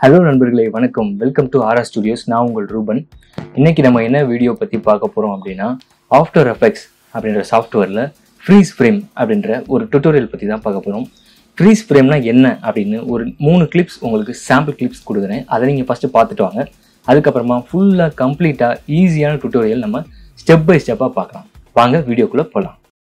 hello நண்பர்களே வணக்கம் welcome to RR studios நான் உங்கள் ரூபன் இன்னைக்கு நம்ம என்ன வீடியோ பற்றி பார்க்க போகிறோம் அப்படின்னா ஆஃப்டர் எஃபெக்ட்ஸ் அப்படின்ற சாஃப்ட்வேரில் ஃப்ரீஸ் ஃப்ரேம் அப்படின்ற ஒரு டுட்டோரியல் பற்றி தான் பார்க்க போகிறோம் ஃப்ரீஸ் ஃப்ரேம்னா என்ன அப்படின்னு ஒரு மூணு கிளிப்ஸ் உங்களுக்கு சாம்பிள் கிளிப்ஸ் கொடுக்குறேன் அதை நீங்கள் ஃபஸ்ட்டு பார்த்துட்டு வாங்க அதுக்கப்புறமா ஃபுல்லாக கம்ப்ளீட்டாக ஈஸியான டுட்டோரியல் நம்ம ஸ்டெப் பை ஸ்டெப்பாக பார்க்கலாம் வாங்க வீடியோக்குள்ளே போகலாம்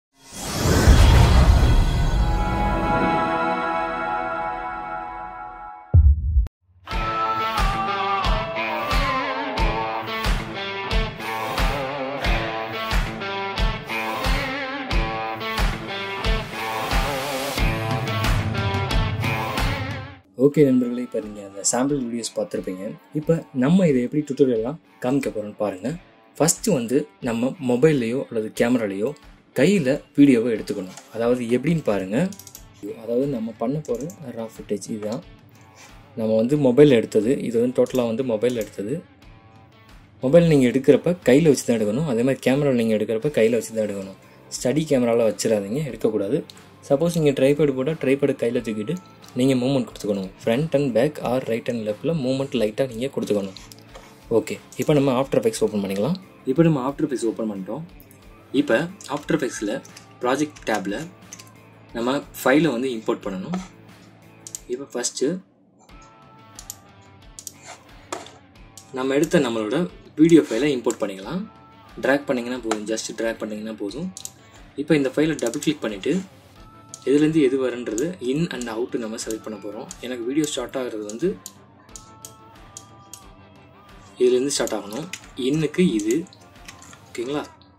ஓகே நண்பர்களே இப்போ நீங்கள் அந்த சாம்பிள் வீடியோஸ் பார்த்துருப்பீங்க இப்போ நம்ம இதை எப்படி டுட்டோரியல்லாம் காமிக்க போகிறோம்னு பாருங்கள் ஃபஸ்ட்டு வந்து நம்ம மொபைல்லையோ அல்லது கேமராலேயோ கையில் வீடியோவை எடுத்துக்கணும் அதாவது எப்படின்னு பாருங்கள் அதாவது நம்ம பண்ண போகிற ரா ஃபுட்டேஜ் இதுதான் நம்ம வந்து மொபைலில் எடுத்தது இது வந்து டோட்டலாக வந்து மொபைலில் எடுத்தது மொபைல் நீங்கள் எடுக்கிறப்ப கையில் வச்சு தான் எடுக்கணும் அதே மாதிரி கேமராவில் நீங்கள் எடுக்கிறப்ப கையில் வச்சு தான் எடுக்கணும் ஸ்டடி கேமராவில் வச்சிடாதீங்க எடுக்கக்கூடாது சப்போஸ் நீங்கள் ட்ரைபேடு போட்டால் ட்ரைபேடு கையில் தூக்கிட்டு நீங்கள் மூவ்மெண்ட் கொடுத்துக்கணும் front and back or right and லெஃப்ட்டில் மூவ்மெண்ட் லைட்டாக நீங்கள் கொடுத்துக்கணும் ஓகே இப்போ நம்ம ஆஃப்டர் எஃபெக்ட்ஸ் ஓப்பன் பண்ணிக்கலாம் இப்போ நம்ம ஆஃப்டர் எஃபெக்ட்ஸ் ஓப்பன் பண்ணிட்டோம் இப்போ ஆஃப்டர் எஃபெக்ட்ஸில் ப்ராஜெக்ட் டேப்பில் நம்ம ஃபைலை வந்து இம்போர்ட் பண்ணணும் இப்போ ஃபஸ்ட்டு நம்ம எடுத்த நம்மளோட வீடியோ ஃபைலை இம்போர்ட் பண்ணிக்கலாம் ட்ராக் பண்ணிங்கன்னா போதும் ஜஸ்ட் ட்ராக் பண்ணிங்கன்னா போதும் இப்போ இந்த ஃபைலை டபுள் கிளிக் பண்ணிவிட்டு எதுலேருந்து எது வருன்றது இன் அண்ட் அவுட்டு நம்ம செலக்ட் பண்ண போகிறோம் எனக்கு வீடியோ ஸ்டார்ட் ஆகிறது வந்து இதுலேருந்து ஸ்டார்ட் ஆகணும் இன்னுக்கு இது ஓகேங்களா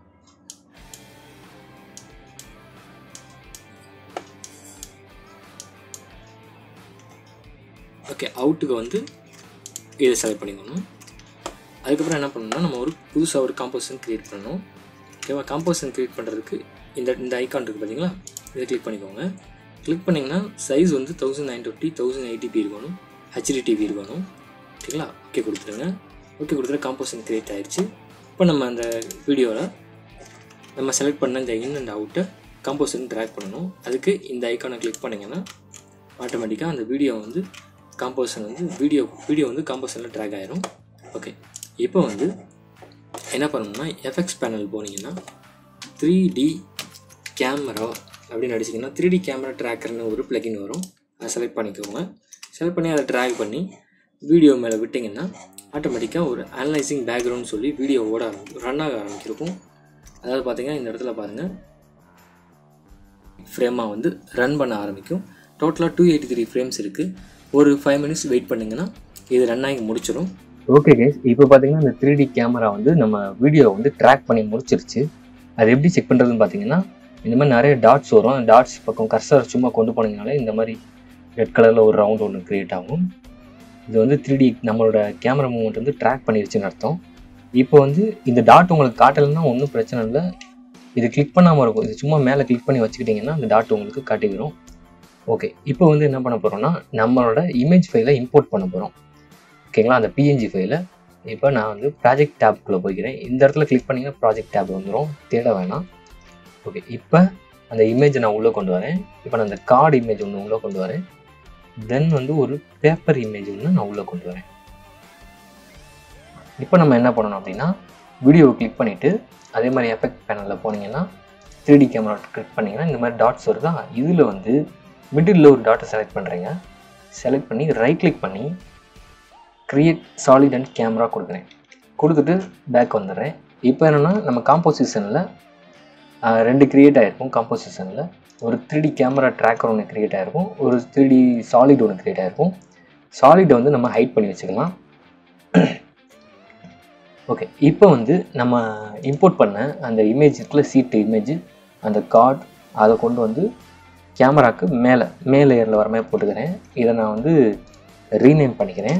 ஓகே அவுட்டுக்கு வந்து இதை செலக்ட் பண்ணிக்கணும் அதுக்கப்புறம் என்ன பண்ணணும்னா நம்ம ஒரு புதுசாக ஒரு காம்போசிஷன் க்ரியேட் பண்ணணும் ஓகேவா காம்போசிஷன் க்ரியேட் பண்ணுறதுக்கு இந்த இந்த ஐக்கான் இருக்குது பார்த்தீங்களா இதை கிளிக் பண்ணிக்கோங்க கிளிக் பண்ணிங்கன்னா சைஸ் வந்து thousand nine twenty thousand eighty p இருக்கணும் ஹெச்டி டிவி இருக்கணும் ஓகேங்களா ஓகே கொடுத்துருங்க ஓகே கொடுத்துட்டு காம்போசிஷன் க்ரியேட் ஆயிடுச்சு இப்போ நம்ம அந்த வீடியோவில் நம்ம செலக்ட் பண்ண இந்த இன் அண்ட் அவுட்டை காம்போசிஷன் ட்ராக் பண்ணணும் அதுக்கு இந்த ஐக்கானை கிளிக் பண்ணிங்கன்னா ஆட்டோமேட்டிக்காக அந்த வீடியோ வந்து காம்போசிஷன் வந்து வீடியோ வீடியோ வந்து காம்போசிஷனில் ட்ராக் ஆயிரும் ஓகே இப்போ வந்து என்ன பண்ணணும்னா எஃப்எக்ஸ் பேனல் போனீங்கன்னா த்ரீ டி கேமரா அப்படின்னு அடிச்சிங்கன்னா த்ரீ டி கேமரா ட்ராக்கர்னு ஒரு பிளகின் வரும் அதை செலக்ட் பண்ணிக்கோங்க செலக்ட் பண்ணி அதை ட்ராக் பண்ணி வீடியோ மேலே விட்டிங்கன்னா ஆட்டோமேட்டிக்காக ஒரு அனலைசிங் பேக்ரவுண்ட் சொல்லி வீடியோ ஓட ஆரம்பிக்கும் ரன் ஆக ஆரம்பிச்சிருக்கும் அதாவது பார்த்தீங்கன்னா இந்த இடத்துல பாருங்கள் ஃப்ரேமாக வந்து ரன் பண்ண ஆரம்பிக்கும் டோட்டலாக டூ எயிட்டி த்ரீ ஃப்ரேம்ஸ் இருக்குது ஒரு ஃபைவ் மினிட்ஸ் வெயிட் பண்ணிங்கன்னா இது ரன் ஆகி முடிச்சிடும் ஓகே கேஸ் இப்போ பார்த்தீங்கன்னா இந்த த்ரீ டி கேமரா வந்து நம்ம வீடியோ வந்து ட்ராக் பண்ணி முடிச்சிருச்சு அது எப்படி செக் பண்ணுறதுன்னு பார்த்தீங்கன்னா இந்த மாதிரி நிறைய டாட்ஸ் வரும் அந்த டாட்ஸ் பக்கம் கர்சர் சும்மா கொண்டு போனீங்கனாலே இந்த மாதிரி ரெட் கலரில் ஒரு ரவுண்ட் ஒன்று க்ரியேட் ஆகும் இது வந்து த்ரீ டி நம்மளோட கேமரா மூமெண்ட் வந்து ட்ராக் பண்ணிருச்சுன்னு அர்த்தம் இப்போ வந்து இந்த டாட் உங்களுக்கு காட்டலைன்னா ஒன்றும் பிரச்சனை இல்லை இது கிளிக் பண்ணாமல் இருக்கும் இது சும்மா மேலே கிளிக் பண்ணி வச்சுக்கிட்டிங்கன்னா அந்த டாட் உங்களுக்கு காட்டிக்கிறோம் ஓகே இப்போ வந்து என்ன பண்ண போகிறோம்னா நம்மளோட இமேஜ் ஃபைலை இம்போர்ட் பண்ண போகிறோம் ஓகேங்களா அந்த பிஎன்ஜி ஃபைலை இப்போ நான் வந்து ப்ராஜெக்ட் டேப்குள்ளே போய்க்கிறேன் இந்த இடத்துல கிளிக் பண்ணிங்கன்னா ப்ராஜெக்ட் டேப் வந்துடும் தேட வேணாம் ஓகே இப்போ அந்த இமேஜை நான் உள்ளே கொண்டு வரேன் இப்போ நான் அந்த கார்டு இமேஜ் ஒன்று உள்ளே கொண்டு வரேன் தென் வந்து ஒரு பேப்பர் இமேஜ் ஒன்று நான் உள்ளே கொண்டு வரேன் இப்போ நம்ம என்ன பண்ணணும் அப்படின்னா வீடியோவை கிளிக் பண்ணிவிட்டு அதே மாதிரி எஃபெக்ட் பேனலில் போனீங்கன்னா த்ரீ டி கேமரா கிளிக் பண்ணிங்கன்னா இந்த மாதிரி டாட்ஸ் வருதா இதில் வந்து மிடில் ஒரு டாட்டை செலக்ட் பண்ணுறீங்க செலக்ட் பண்ணி ரைட் கிளிக் பண்ணி க்ரியேட் சாலிட் அண்ட் கேமரா கொடுக்குறேன் கொடுத்துட்டு பேக் வந்துடுறேன் இப்போ என்னென்னா நம்ம காம்போசிஷனில் ரெண்டு க்ரியேட் ஆகிருக்கும் காம்போசிஷனில் ஒரு த்ரீ டி கேமரா ட்ராக்கர் ஒன்று க்ரியேட் ஆகிருக்கும் ஒரு த்ரீ டி சாலிட் ஒன்று க்ரியேட் ஆகிருக்கும் சாலிடை வந்து நம்ம ஹைட் பண்ணி வச்சுக்கலாம் ஓகே இப்போ வந்து நம்ம இம்போர்ட் பண்ண அந்த இமேஜ் இருக்குல்ல சீட்டு இமேஜ் அந்த கார்ட் அதை கொண்டு வந்து கேமராக்கு மேலே மேலே லேயரில் வர மாதிரி போட்டுக்கிறேன் இதை நான் வந்து ரீநேம் பண்ணிக்கிறேன்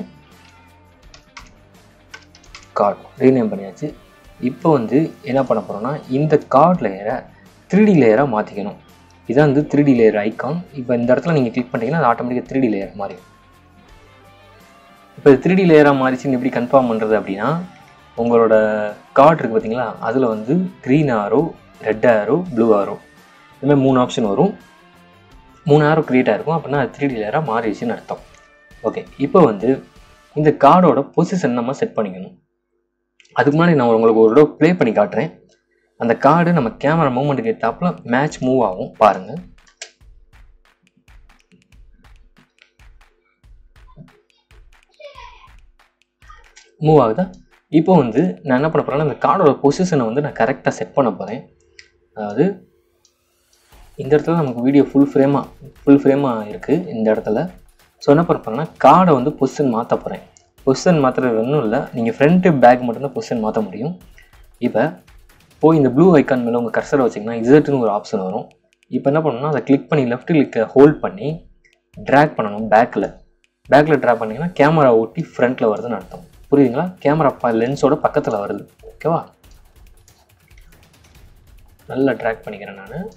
கார்ட் ரீநேம் பண்ணியாச்சு இப்போ வந்து என்ன பண்ண போகிறோம்னா இந்த கார்ட் லேயரை த்ரீ டி லேயராக மாற்றிக்கணும் இதான் வந்து த்ரீ டி லேயர் ஐக்கான் இப்போ இந்த இடத்துல நீங்கள் கிளிக் பண்ணிட்டீங்கன்னா அது ஆட்டோமேட்டிக்காக த்ரீ டி லேயர் மாறி இப்போ த்ரீ டி லேயராக மாறிச்சுன்னு எப்படி கன்ஃபார்ம் பண்ணுறது அப்படின்னா உங்களோட கார்டு இருக்குது பார்த்தீங்களா அதில் வந்து green arrow red arrow blue arrow இதுமாதிரி மூணு ஆப்ஷன் வரும் மூணு ஆரோ க்ரியேட் ஆகிருக்கும் அப்படின்னா அது த்ரீ டி லேயராக மாறிடுச்சுன்னு அர்த்தம் ஓகே இப்போ வந்து இந்த கார்டோட பொசிஷன் நம்ம செட் பண்ணிக்கணும் அதுக்கு முன்னாடி நான் உங்களுக்கு ஒரு தடவை ப்ளே பண்ணி காட்டுறேன் அந்த கார்டு நம்ம கேமரா மூவ்மெண்ட்டுக்கு ஏற்றாப்புல மேட்ச் மூவ் ஆகும் பாருங்கள் மூவ் ஆகுதா இப்போ வந்து நான் என்ன பண்ண போகிறேன்னா இந்த கார்டோட பொசிஷனை வந்து நான் கரெக்டாக செட் பண்ண போகிறேன் அதாவது இந்த இடத்துல நமக்கு வீடியோ ஃபுல் ஃப்ரேமாக ஃபுல் ஃப்ரேமாக இருக்குது இந்த இடத்துல ஸோ என்ன பண்ண போகிறேன்னா கார்டை வந்து பொசிஷன் மாற்ற போகிறேன் பொசிஷன் மாற்றுறது ஒன்றும் இல்லை நீங்கள் ஃப்ரண்ட்டு பேக் மட்டும்தான் பொசிஷன் மாற்ற முடியும் இப்போ போய் இந்த ப்ளூ ஐக்கான் மேலே உங்கள் கர்சரை வச்சிங்கன்னா இசட்டுன்னு ஒரு ஆப்ஷன் வரும் இப்போ என்ன பண்ணணும்னா அதை கிளிக் பண்ணி லெஃப்ட் கிளிக்கை ஹோல்ட் பண்ணி ட்ராக் பண்ணணும் பேக்கில் பேக்கில் ட்ராக் பண்ணிங்கன்னா கேமரா ஒட்டி ஃப்ரண்ட்டில் வருதுன்னு அர்த்தம் புரியுதுங்களா கேமரா ப லென்ஸோட பக்கத்தில் வருது ஓகேவா நல்லா ட்ராக் பண்ணிக்கிறேன் நான்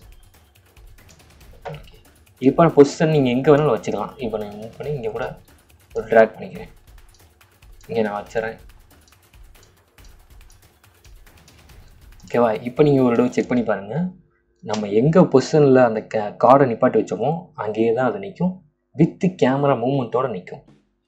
இப்போ பொசிஷன் நீங்கள் எங்கே வேணாலும் வச்சுக்கலாம் இப்போ நான் மூவ் பண்ணி இங்கே கூட ஒரு ட்ராக் பண்ணிக்கிறேன் இங்கே நான் வச்சுறேன் ஓகேவா இப்போ நீங்கள் ஒரு தடவை செக் பண்ணி பாருங்கள் நம்ம எங்கே பொசிஷனில் அந்த கே கார்டை நிப்பாட்டி வச்சோமோ அங்கேயே தான் அது நிற்கும் வித் கேமரா மூமெண்ட்டோடு நிற்கும்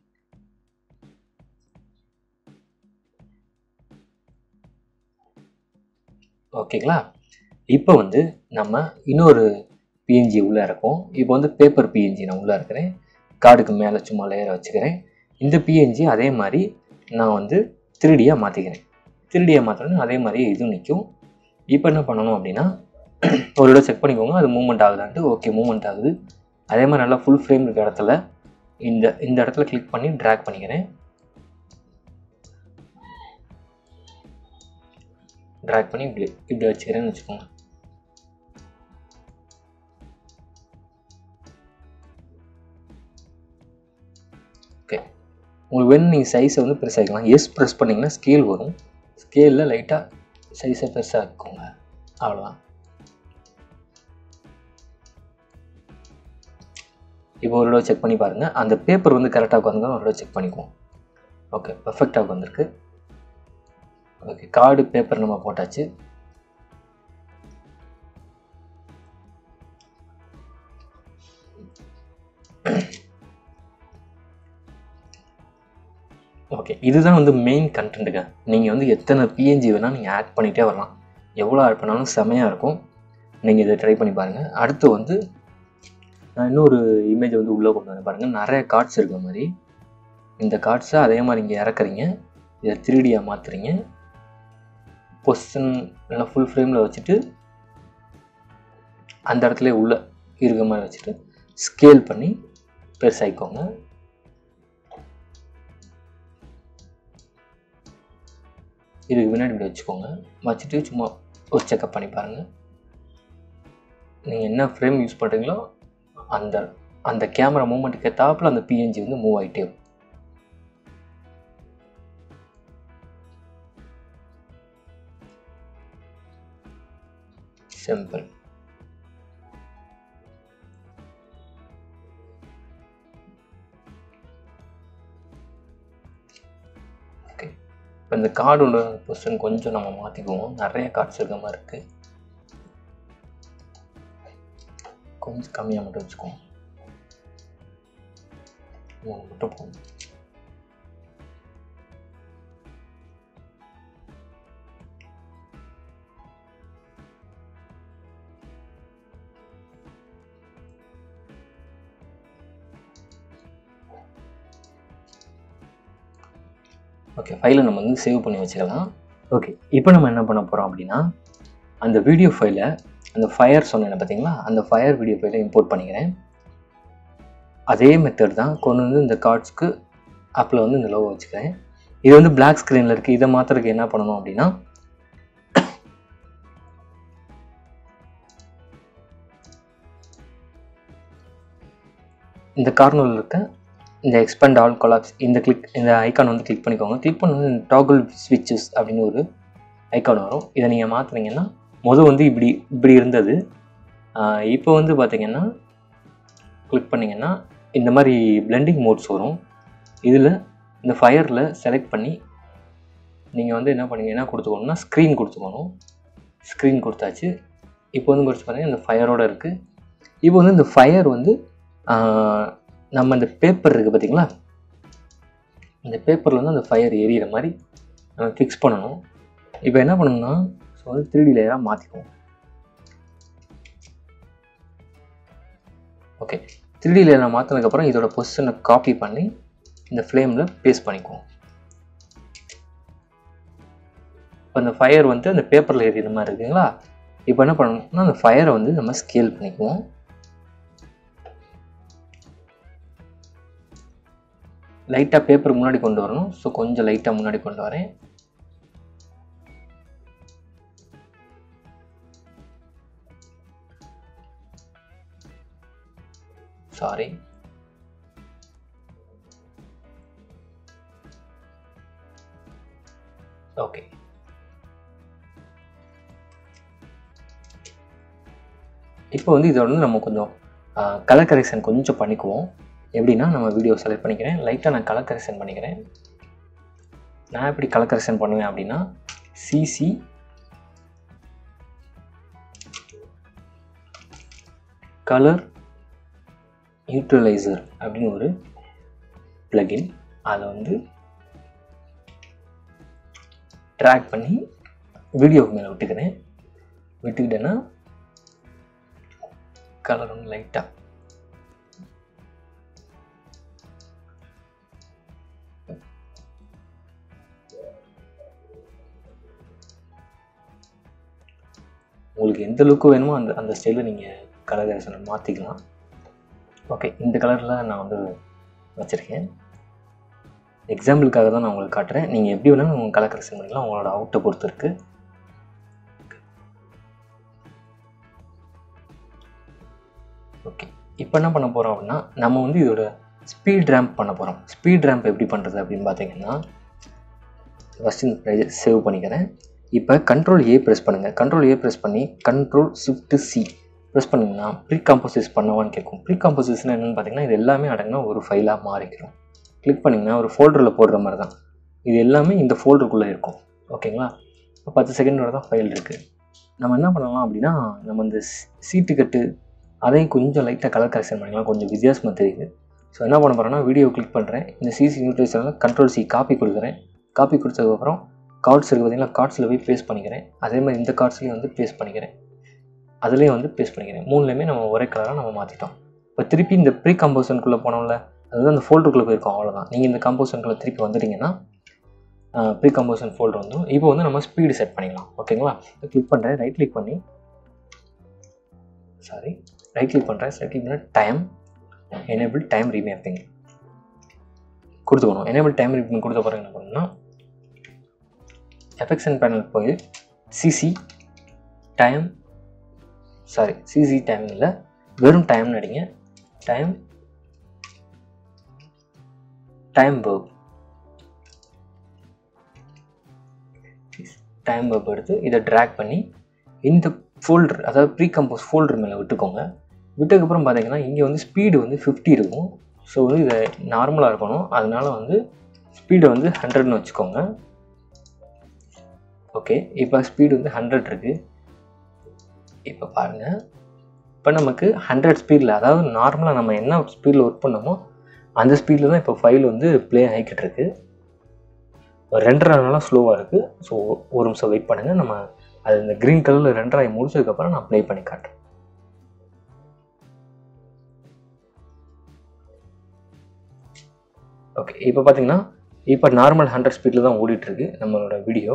ஓகேங்களா இப்போ வந்து நம்ம இன்னொரு பிஎன்ஜி உள்ளே இருக்கும் இப்போ வந்து பேப்பர் பிஎன்ஜி நான் உள்ளே இருக்கிறேன் கார்டுக்கு மேலே சும்மா லேயரை வச்சுக்கிறேன் இந்த பிஎன்ஜி அதே மாதிரி நான் வந்து த்ரீடியாக மாற்றிக்கிறேன் த்ரீடியாக மாற்றணும் அதே மாதிரி இதுவும் நிற்கும் இப்போ என்ன பண்ணணும் அப்படின்னா ஒரு இடம் செக் பண்ணிக்கோங்க அது மூவ்மெண்ட் ஆகுதான்ட்டு ஓகே மூவ்மெண்ட் ஆகுது அதே மாதிரி நல்லா ஃபுல் ஃப்ரேம் இருக்க இடத்துல இந்த இந்த இடத்துல கிளிக் பண்ணி ட்ராக் பண்ணிக்கிறேன் ட்ராக் பண்ணி இப்படி இப்படி வச்சுக்கிறேன்னு வச்சுக்கோங்க ஓகே உங்களுக்கு வேணும் நீங்கள் சைஸை வந்து பெருசாகிக்கலாம் எஸ் ப்ரெஸ் பண்ணிங்கன்னா ஸ்கேல் வரும் ஸ்கேலில் லைட்டாக சைஸை பெருசாகிக்கோங்க அவ்வளோதான் இப்போ ஒரு தடவை செக் பண்ணி பாருங்கள் அந்த பேப்பர் வந்து கரெக்டாக உட்காந்துங்க ஒரு தடவை செக் பண்ணிக்குவோம் ஓகே பர்ஃபெக்டாக உட்காந்துருக்கு ஓகே கார்டு பேப்பர் நம்ம போட்டாச்சு ஓகே இதுதான் வந்து மெயின் கண்டென்ட்டுங்க நீங்கள் வந்து எத்தனை பிஎன்ஜி வேணால் நீங்கள் ஆட் பண்ணிகிட்டே வரலாம் எவ்வளோ ஆட் பண்ணாலும் செமையாக இருக்கும் நீங்கள் இதை ட்ரை பண்ணி பாருங்கள் அடுத்து வந்து நான் இன்னொரு இமேஜ் வந்து உள்ளே கொண்டு வந்து பாருங்கள் நிறைய கார்ட்ஸ் இருக்கிற மாதிரி இந்த கார்ட்ஸை அதே மாதிரி இங்கே இறக்குறீங்க இதை த்ரீடியாக மாற்றுறீங்க பொசிஷன் நல்லா ஃபுல் ஃப்ரேமில் வச்சுட்டு அந்த இடத்துல உள்ள இருக்க மாதிரி வச்சுட்டு ஸ்கேல் பண்ணி பெருசாகிக்கோங்க இதுக்கு முன்னாடி இப்படி வச்சுக்கோங்க வச்சுட்டு சும்மா ஒரு செக்அப் பண்ணி பாருங்கள் நீங்கள் என்ன ஃப்ரேம் யூஸ் பண்ணுறீங்களோ அந்த அந்த கேமரா மூமெண்ட்டுக்கு ஏற்றாப்புல அந்த பிஎன்ஜி வந்து மூவ் ஆகிட்டே இருக்கும் சிம்பிள் ஓகே இப்போ இந்த கார்டோட பொசிஷன் கொஞ்சம் நம்ம மாற்றிக்குவோம் நிறைய கார்ட்ஸ் இருக்க மாதிரி இருக்குது கொஞ்சம் கம்மியாக மட்டும் வச்சுக்குவோம் மூணு மட்டும் போதும் ஓகே ஃபைலை நம்ம வந்து சேவ் பண்ணி வச்சுக்கலாம் ஓகே இப்போ நம்ம என்ன பண்ண போகிறோம் அப்படின்னா அந்த வீடியோ ஃபைலை அந்த ஃபயர் சொன்னேன் பார்த்தீங்களா அந்த ஃபயர் வீடியோ ஃபைலை இம்போர்ட் பண்ணிக்கிறேன் அதே மெத்தட் தான் கொண்டு வந்து இந்த கார்ட்ஸ்க்கு ஆப்பில் வந்து இந்த லோவை வச்சுக்கிறேன் இது வந்து பிளாக் ஸ்க்ரீனில் இருக்குது இதை மாற்றுறதுக்கு என்ன பண்ணணும் அப்படின்னா இந்த கார்னரில் இருக்க இந்த எக்ஸ்பெண்ட் ஆல் கொலாப்ஸ் இந்த கிளிக் இந்த ஐக்கான் வந்து கிளிக் பண்ணிக்கோங்க கிளிக் பண்ணி டாகுல் ஸ்விட்சஸ் அப்படின்னு ஒரு ஐக்கான் வரும் இதை நீங்கள் மாற்றுனீங்கன்னா மொதல் வந்து இப்படி இப்படி இருந்தது இப்போ வந்து பார்த்தீங்கன்னா கிளிக் பண்ணிங்கன்னா இந்த மாதிரி பிளெண்டிங் மோட்ஸ் வரும் இதில் இந்த ஃபயரில் செலக்ட் பண்ணி நீங்கள் வந்து என்ன பண்ணீங்கன்னா கொடுத்துக்கணும்னா ஸ்க்ரீன் கொடுத்துக்கணும் ஸ்க்ரீன் கொடுத்தாச்சு இப்போ வந்து கொடுத்து பார்த்தீங்கன்னா இந்த ஃபயரோடு இருக்குது இப்போ வந்து இந்த ஃபயர் வந்து நம்ம இந்த பேப்பர் இருக்குது பார்த்தீங்களா இந்த பேப்பரில் வந்து அந்த ஃபயர் எரியிற மாதிரி நம்ம ஃபிக்ஸ் பண்ணணும் இப்போ என்ன பண்ணணும்னா ஸோ வந்து த்ரீ டி லேயராக மாற்றிக்குவோம் ஓகே த்ரீ டி லேயரை மாற்றினதுக்கப்புறம் இதோட பொசிஷனை காப்பி பண்ணி இந்த ஃப்ளேமில் பேஸ்ட் பண்ணிக்குவோம் இப்போ அந்த ஃபயர் வந்து அந்த பேப்பரில் எரியிற மாதிரி இருக்குங்களா இப்போ என்ன பண்ணணும்னா அந்த ஃபயரை வந்து நம்ம ஸ்கேல் பண்ணிக்குவோம் லைட்டாக பேப்பர் முன்னாடி கொண்டு வரணும் ஸோ கொஞ்சம் லைட்டாக முன்னாடி கொண்டு வரேன் சாரி ஓகே இப்போ வந்து இதை வந்து நம்ம கொஞ்சம் கலர் கரெக்ஷன் கொஞ்சம் பண்ணிக்குவோம் எப்படின்னா நம்ம வீடியோ செலக்ட் பண்ணிக்கிறேன் லைட்டாக நான் கலர் கரெக்ஷன் பண்ணிக்கிறேன் நான் எப்படி கலர் கரெக்ஷன் பண்ணுவேன் அப்படின்னா சிசி கலர் நியூட்ரலைசர் அப்படின்னு ஒரு பிளகின் அதை வந்து ட்ராக் பண்ணி வீடியோவுக்கு மேலே விட்டுக்கிறேன் விட்டுக்கிட்டேன்னா கலர் வந்து லைட்டாக உங்களுக்கு எந்த லுக்கு வேணுமோ அந்த அந்த ஸ்டைலில் நீங்கள் கலர் கரெக்ஷனை மாற்றிக்கலாம் ஓகே இந்த கலரில் நான் வந்து வச்சுருக்கேன் எக்ஸாம்பிளுக்காக தான் நான் உங்களுக்கு காட்டுறேன் நீங்கள் எப்படி வேணாலும் உங்கள் கலர் கரெக்ஷன் பண்ணிக்கலாம் உங்களோட அவுட்டை பொறுத்து இருக்குது ஓகே இப்போ என்ன பண்ண போகிறோம் அப்படின்னா நம்ம வந்து இதோட ஸ்பீட் ரேம்ப் பண்ண போகிறோம் ஸ்பீட் ரேம்ப் எப்படி பண்ணுறது அப்படின்னு பார்த்தீங்கன்னா ஃபஸ்ட்டு இந்த ப்ரைஸை சேவ் பண்ணிக்கிறேன் இப்போ கண்ட்ரோல் ஏ ப்ரெஸ் பண்ணுங்கள் கண்ட்ரோல் ஏ ப்ரெஸ் பண்ணி கண்ட்ரோல் ஷிஃப்ட் சி ப்ரெஸ் பண்ணிங்கன்னா ப்ரீ காம்போசிஸ் பண்ணவான்னு கேட்கும் ப்ரீ காம்போசிஸ்னா என்னென்னு பார்த்தீங்கன்னா இது எல்லாமே அடங்கினா ஒரு ஃபைலாக மாறிக்கிறோம் கிளிக் பண்ணிங்கன்னா ஒரு ஃபோல்டரில் போடுற மாதிரி தான் இது எல்லாமே இந்த ஃபோல்டருக்குள்ளே இருக்கும் ஓகேங்களா இப்போ பத்து செகண்டோட தான் ஃபைல் இருக்குது நம்ம என்ன பண்ணலாம் அப்படின்னா நம்ம இந்த சீட்டு கட்டு அதையும் கொஞ்சம் லைட்டாக கலர் கரெக்ஷன் பண்ணிக்கலாம் கொஞ்சம் வித்தியாசமாக தெரியுது ஸோ என்ன பண்ண போகிறேன்னா வீடியோ கிளிக் பண்ணுறேன் இந்த சிசி யூட்டிலைசரில் கண்ட்ரோல் சி காப்பி கொடுக்குறேன் காப்பி கொடுத்ததுக்கப்புறம் கார்ட்ஸ் இருக்குது பார்த்தீங்கன்னா கார்ட்ஸில் போய் பேஸ்ட் பண்ணிக்கிறேன் அதே மாதிரி இந்த கார்ட்ஸ்லேயும் வந்து பேஸ்ட் பண்ணிக்கிறேன் அதுலேயும் வந்து பேஸ்ட் பண்ணிக்கிறேன் மூணுலேயுமே நம்ம ஒரே கலராக நம்ம மாற்றிட்டோம் இப்போ திருப்பி இந்த ப்ரீ கம்போசனுக்குள்ளே போனோம்ல அதாவது அந்த ஃபோல்டருக்குள்ளே போயிருக்கோம் அவ்வளோதான் நீங்கள் இந்த கம்போசனுக்குள்ளே திருப்பி வந்துட்டீங்கன்னா ப்ரீ கம்போசன் ஃபோல்டர் வந்துடும் இப்போ வந்து நம்ம ஸ்பீடு செட் பண்ணிக்கலாம் ஓகேங்களா கிளிக் பண்ணுறேன் ரைட் கிளிக் பண்ணி சாரி ரைட் கிளிக் பண்ணுறேன் ரைட் கிளிக் பண்ண டைம் எனேபிள் டைம் ரீமேப்பிங் கொடுத்துக்கணும் எனேபிள் டைம் ரீமேப்பிங் கொடுத்த பிறகு என்ன பண்ணணும்னா எஃபெக்ஷன் பேனல் போய் CC time sorry CC time இல்லை வெறும் டைம்னு அடிங்க time time warp time warp எடுத்து இதை ட்ராக் பண்ணி இந்த ஃபோல்டர் அதாவது ப்ரீ கம்போஸ் ஃபோல்டர் மேலே விட்டுக்கோங்க விட்டதுக்கப்புறம் பார்த்தீங்கன்னா இங்கே வந்து ஸ்பீடு வந்து ஃபிஃப்டி இருக்கும் ஸோ வந்து இதை நார்மலாக இருக்கணும் அதனால வந்து ஸ்பீடை வந்து ஹண்ட்ரட்னு வச்சுக்கோங்க ஓகே இப்போ ஸ்பீடு வந்து ஹண்ட்ரட் இருக்குது இப்போ பாருங்கள் இப்போ நமக்கு ஹண்ட்ரட் ஸ்பீடில் அதாவது நார்மலாக நம்ம என்ன ஸ்பீடில் ஒர்க் பண்ணோமோ அந்த ஸ்பீடில் தான் இப்போ ஃபைல் வந்து ப்ளே ஆகிக்கிட்டு இருக்கு ஒரு ரெண்டரை நாளாக ஸ்லோவாக இருக்குது ஸோ ஒரு நிமிஷம் வெயிட் பண்ணுங்கள் நம்ம அது இந்த க்ரீன் கலரில் ரெண்டரை முடிச்சதுக்கப்புறம் நான் ப்ளே பண்ணி காட்டுறேன் ஓகே இப்போ பார்த்தீங்கன்னா இப்போ நார்மல் ஹண்ட்ரட் ஸ்பீடில் தான் ஓடிட்டுருக்கு நம்மளோட வீடியோ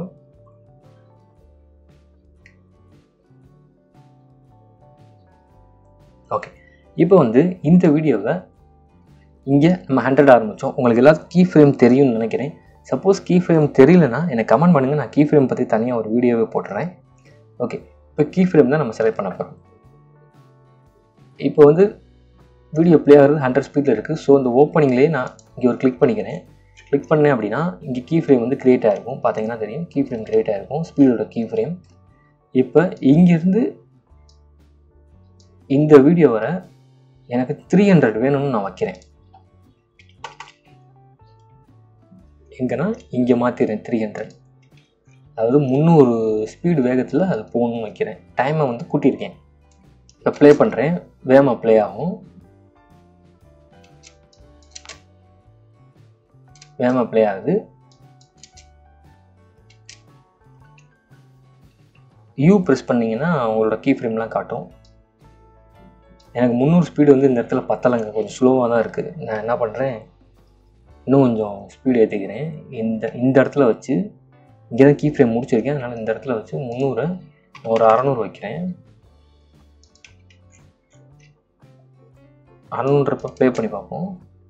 ஓகே இப்போ வந்து இந்த வீடியோவை இங்கே நம்ம ஹண்ட்ரட் ஆரம்பித்தோம் உங்களுக்கு எல்லாத்துக்கும் கீ ஃப்ரேம் தெரியும்னு நினைக்கிறேன் சப்போஸ் கீ ஃப்ரேம் தெரியலனா எனக்கு கமெண்ட் பண்ணுங்கள் நான் கீ ஃப்ரேம் பற்றி தனியாக ஒரு வீடியோவே போட்டுறேன் ஓகே இப்போ கீ ஃப்ரேம் தான் நம்ம செலக்ட் பண்ண போகிறோம் இப்போ வந்து வீடியோ ப்ளே ஆகிறது ஹண்ட்ரட் ஸ்பீடில் இருக்குது ஸோ இந்த ஓப்பனிங்லேயே நான் இங்கே ஒரு கிளிக் பண்ணிக்கிறேன் கிளிக் பண்ணேன் அப்படின்னா இங்கே கீ ஃப்ரேம் வந்து க்ரியேட் ஆகிருக்கும் பார்த்தீங்கன்னா தெரியும் கீ ஃப்ரேம் க்ரியேட் ஆகிருக்கும் ஸ்பீடோட கீ ஃப்ரேம் இப்போ இங்கேருந்து இந்த வீடியோ வர எனக்கு த்ரீ ஹண்ட்ரட் வேணும்னு நான் வைக்கிறேன் எங்கன்னா இங்கே மாற்றிடுறேன் த்ரீ ஹண்ட்ரட் அதாவது முந்நூறு ஸ்பீடு வேகத்தில் அது போகணும்னு வைக்கிறேன் டைமை வந்து கூட்டியிருக்கேன் இப்போ ப்ளே பண்ணுறேன் வேகமாக ப்ளே ஆகும் வேகமாக ப்ளே ஆகுது யூ ப்ரெஸ் பண்ணிங்கன்னா உங்களோட கீ ஃப்ரேம்லாம் காட்டும் எனக்கு முந்நூறு ஸ்பீடு வந்து இந்த இடத்துல பத்தலைங்க கொஞ்சம் ஸ்லோவாக தான் இருக்குது நான் என்ன பண்ணுறேன் இன்னும் கொஞ்சம் ஸ்பீடு ஏற்றிக்கிறேன் இந்த இந்த இடத்துல வச்சு இங்கே தான் கீ ஃப்ரேம் முடிச்சிருக்கேன் அதனால் இந்த இடத்துல வச்சு முந்நூறு ஒரு அறநூறு வைக்கிறேன் அறநூறுறப்ப ப்ளே பண்ணி பார்ப்போம்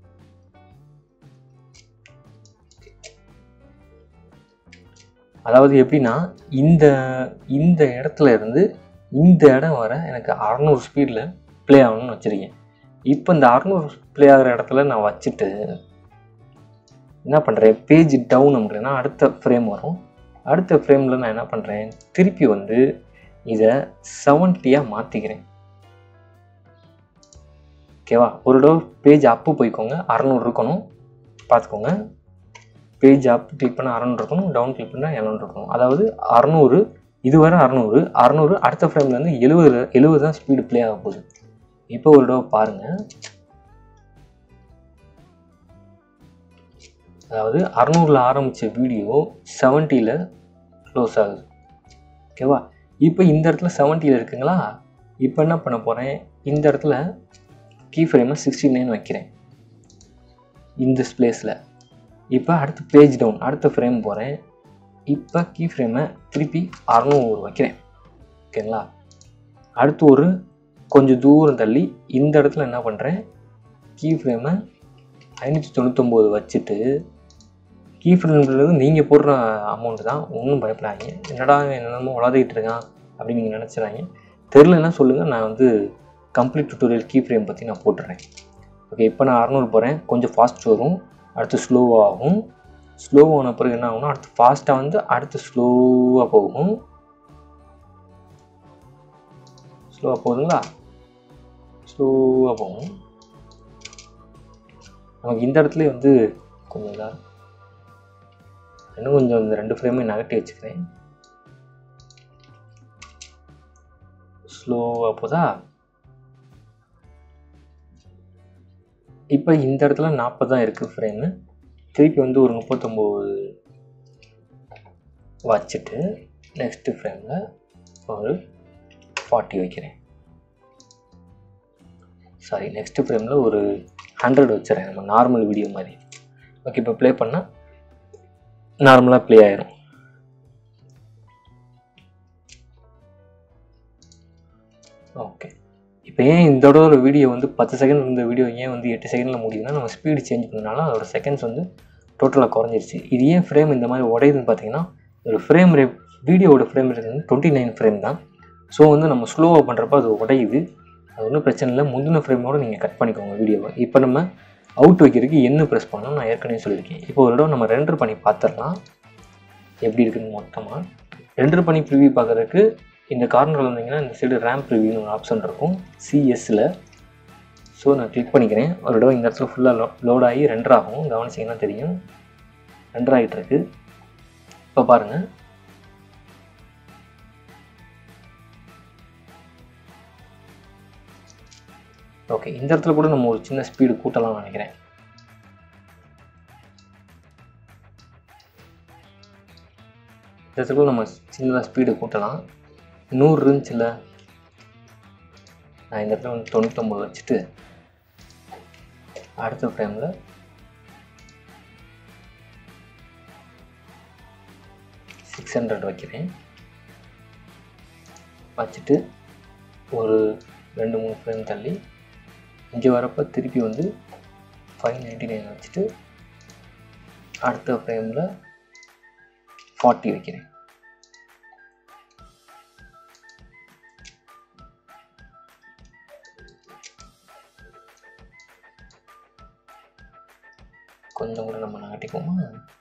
அதாவது எப்படின்னா இந்த இந்த இடத்துல இருந்து இந்த இடம் வர எனக்கு அறநூறு ஸ்பீடில் ப்ளே ஆகணும்னு வச்சுருக்கேன் இப்போ இந்த அறநூறு ப்ளே ஆகிற இடத்துல நான் வச்சுட்டு என்ன பண்ணுறேன் பேஜ் டவுன் அப்படின்னா அடுத்த ஃப்ரேம் வரும் அடுத்த ஃப்ரேமில் நான் என்ன பண்ணுறேன் திருப்பி வந்து இதை செவன்ட்டியாக மாற்றிக்கிறேன் ஓகேவா ஒரு தடவை பேஜ் அப்பு போய்க்கோங்க அறநூறு இருக்கணும் பார்த்துக்கோங்க பேஜ் அப் கிளிக் பண்ண அறநூறு இருக்கணும் டவுன் கிளிக் பண்ணால் இரநூறு இருக்கணும் அதாவது அறநூறு இதுவரை அறநூறு அறநூறு அடுத்த ஃப்ரேம்லேருந்து எழுபது எழுபது தான் ஸ்பீடு ப்ளே ஆக போகுது இப்போ ஒரு தடவை பாருங்கள் அதாவது அறநூறில் ஆரம்பித்த வீடியோ செவன்ட்டியில் க்ளோஸ் ஆகுது ஓகேவா இப்போ இந்த இடத்துல செவன்ட்டியில் இருக்குங்களா இப்போ என்ன பண்ண போகிறேன் இந்த இடத்துல கீ ஃப்ரேமை சிக்ஸ்டி நைன் வைக்கிறேன் இந்த பிளேஸில் இப்போ அடுத்து பேஜ் டவுன் அடுத்த ஃப்ரேம் போகிறேன் இப்போ கீ ஃப்ரேமை திருப்பி அறநூறு வைக்கிறேன் ஓகேங்களா அடுத்து ஒரு கொஞ்சம் தூரம் தள்ளி இந்த இடத்துல என்ன பண்ணுறேன் கீ ஃப்ரேமை ஐநூற்றி தொண்ணூத்தொம்போது வச்சுட்டு கீ ஃப்ரேம்ன்றது நீங்கள் போடுற அமௌண்ட் தான் ஒன்றும் பயப்படாதீங்க என்னடா என்னென்னமோ உலகிட்டு இருக்கான் அப்படின்னு நீங்கள் நினச்சிடாங்க தெரிலன்னா சொல்லுங்கள் நான் வந்து கம்ப்ளீட் டுட்டோரியல் கீ ஃப்ரேம் பற்றி நான் போட்டுறேன் ஓகே இப்போ நான் அறநூறு போகிறேன் கொஞ்சம் ஃபாஸ்ட் வரும் அடுத்து ஸ்லோவாகும் ஸ்லோவான பிறகு என்ன ஆகும்னா அடுத்து ஃபாஸ்ட்டாக வந்து அடுத்து ஸ்லோவாக போகும் ஸ்லோவாக போகுதுங்களா ஸ்லோவாக போகும் நமக்கு இந்த இடத்துல வந்து கொஞ்சம் இதாக இன்னும் கொஞ்சம் இந்த ரெண்டு ஃப்ரேமையும் நகட்டி வச்சுக்கிறேன் ஸ்லோவாக போதா இப்போ இந்த இடத்துல நாற்பது தான் இருக்குது ஃப்ரேமு திருப்பி வந்து ஒரு முப்பத்தொம்போது வச்சுட்டு நெக்ஸ்ட்டு ஃப்ரேமில் ஒரு ஃபார்ட்டி வைக்கிறேன் சாரி நெக்ஸ்ட்டு ஃப்ரேமில் ஒரு ஹண்ட்ரட் வச்சுறேன் நம்ம நார்மல் வீடியோ மாதிரி ஓகே இப்போ ப்ளே பண்ணால் நார்மலாக ப்ளே ஆயிரும் ஓகே இப்போ ஏன் இதோட ஒரு வீடியோ வந்து பத்து செகண்ட் இருந்த வீடியோ ஏன் வந்து எட்டு செகண்டில் முடியுதுன்னா நம்ம ஸ்பீடு சேஞ்ச் பண்ணனால அதோட செகண்ட்ஸ் வந்து டோட்டலாக குறைஞ்சிருச்சு இது ஏன் ஃப்ரேம் இந்த மாதிரி உடையுதுன்னு பார்த்தீங்கன்னா ஒரு ஃப்ரேம் ரேட் வீடியோவோட ஃப்ரேம் ரேட் வந்து டுவெண்ட்டி நைன் ஃப்ரேம் தான் ஸோ வந்து நம்ம ஸ்லோவாக பண்ணுறப்ப அது உடையுது அது ஒன்றும் பிரச்சனை இல்லை முந்தின ஃப்ரேமோட நீங்கள் கட் பண்ணிக்கோங்க வீடியோவை இப்போ நம்ம அவுட் வைக்கிறதுக்கு என்ன ப்ரெஸ் பண்ணணும் நான் ஏற்கனவே சொல்லியிருக்கேன் இப்போ ஒரு இடம் நம்ம ரெண்டர் பண்ணி பார்த்துடலாம் எப்படி இருக்குன்னு மொத்தமாக ரெண்டர் பண்ணி ப்ரிவியூ பார்க்குறதுக்கு இந்த கார்னரில் வந்தீங்கன்னா இந்த சைடு ரேம் ப்ரிவியூன்னு ஒரு ஆப்ஷன் இருக்கும் சிஎஸ்சில் ஸோ நான் கிளிக் பண்ணிக்கிறேன் ஒரு இடம் இந்த இடத்துல ஃபுல்லாக லோ லோட் ஆகி ரெண்டர் ஆகும் கவனிச்சிங்கன்னா தெரியும் ரெண்டர் ஆகிட்டு இருக்கு இப்போ பாருங்கள் ஓகே இந்த இடத்துல கூட நம்ம ஒரு சின்ன ஸ்பீடு கூட்டலாம்னு நினைக்கிறேன் இந்த இடத்துல கூட நம்ம சின்னதாக ஸ்பீடு கூட்டலாம் நூறு இருந்துச்சுல்ல நான் இந்த இடத்துல வந்து தொண்ணூத்தொம்பது வச்சுட்டு அடுத்த ஃப்ரேமில் சிக்ஸ் ஹண்ட்ரட் வைக்கிறேன் வச்சுட்டு ஒரு ரெண்டு மூணு ஃப்ரேம் தள்ளி இங்கே வரப்போ திருப்பி வந்து ஃபைவ் நைன்டி நைன் வச்சுட்டு அடுத்த ஃப்ரேமில் ஃபார்ட்டி வைக்கிறேன் கொஞ்சம் கூட நம்ம நகட்டிப்போமா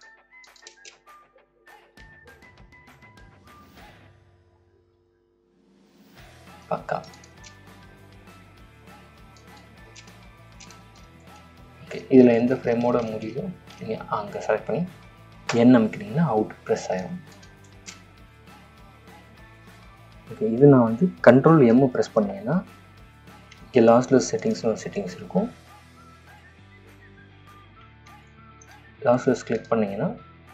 பக்கா ஓகே இதில் எந்த ஃப்ரேமோட முடியுதோ நீங்கள் அங்கே செலக்ட் பண்ணி என் அமைக்கிறீங்கன்னா அவுட் ப்ரெஸ் ஆயிரும் ஓகே இது நான் வந்து கண்ட்ரோல் எம்மு ப்ரெஸ் பண்ணேன்னா இங்கே லாஸ்ட்டில் செட்டிங்ஸ்னு ஒரு செட்டிங்ஸ் இருக்கும் லாஸ்லெஸ் கிளிக் பண்ணிங்கன்னா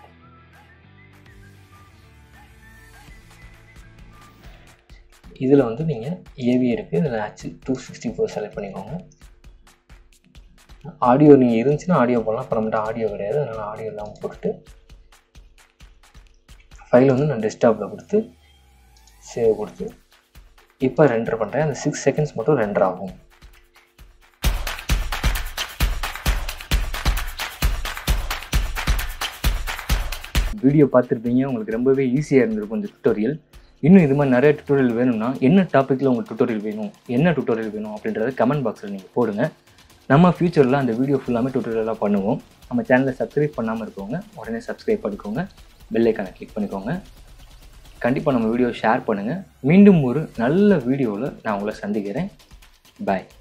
இதில் வந்து நீங்கள் ஏவி இருக்குது இதில் H two sixty four select பண்ணிக்கோங்க ஆடியோ நீங்கள் இருந்துச்சுன்னா ஆடியோ போடலாம் அப்புறமேட்டு ஆடியோ கிடையாது அதனால் ஆடியோ இல்லாமல் போட்டுட்டு ஃபைல் வந்து நான் டெஸ்க்டாப்பில் கொடுத்து சேவ் கொடுத்து இப்போ ரெண்டர் பண்ணுறேன் அந்த சிக்ஸ் செகண்ட்ஸ் மட்டும் ரெண்டர் ஆகும் வீடியோ பார்த்துருப்பீங்க உங்களுக்கு ரொம்பவே ஈஸியாக இருந்திருக்கும் இந்த டுட்டோரியல் இன்னும் இது மாதிரி நிறைய டுட்டோரியல் வேணும்னா என்ன டாப்பிக்கில் உங்களுக்கு டுட்டோரியல் வேணும் என்ன டுட்டோரியல் வேணும் அப்படின்றத கமெண்ட் பாக்ஸில் நீங்கள் போடுங்க நம்ம ஃப்யூச்சரில் அந்த வீடியோ ஃபுல்லாமே டுட்டோரியலாக பண்ணுவோம் நம்ம சேனலை சப்ஸ்கிரைப் பண்ணாமல் இருக்கவங்க உடனே சப்ஸ்கிரைப் பண்ணிக்கோங்க பெல் ஐக்கானை கிளிக் பண்ணிக்கோங்க கண்டிப்பாக நம்ம வீடியோ ஷேர் பண்ணுங்கள் மீண்டும் ஒரு நல்ல வீடியோவில் நான் உங்களை சந்திக்கிறேன் பாய்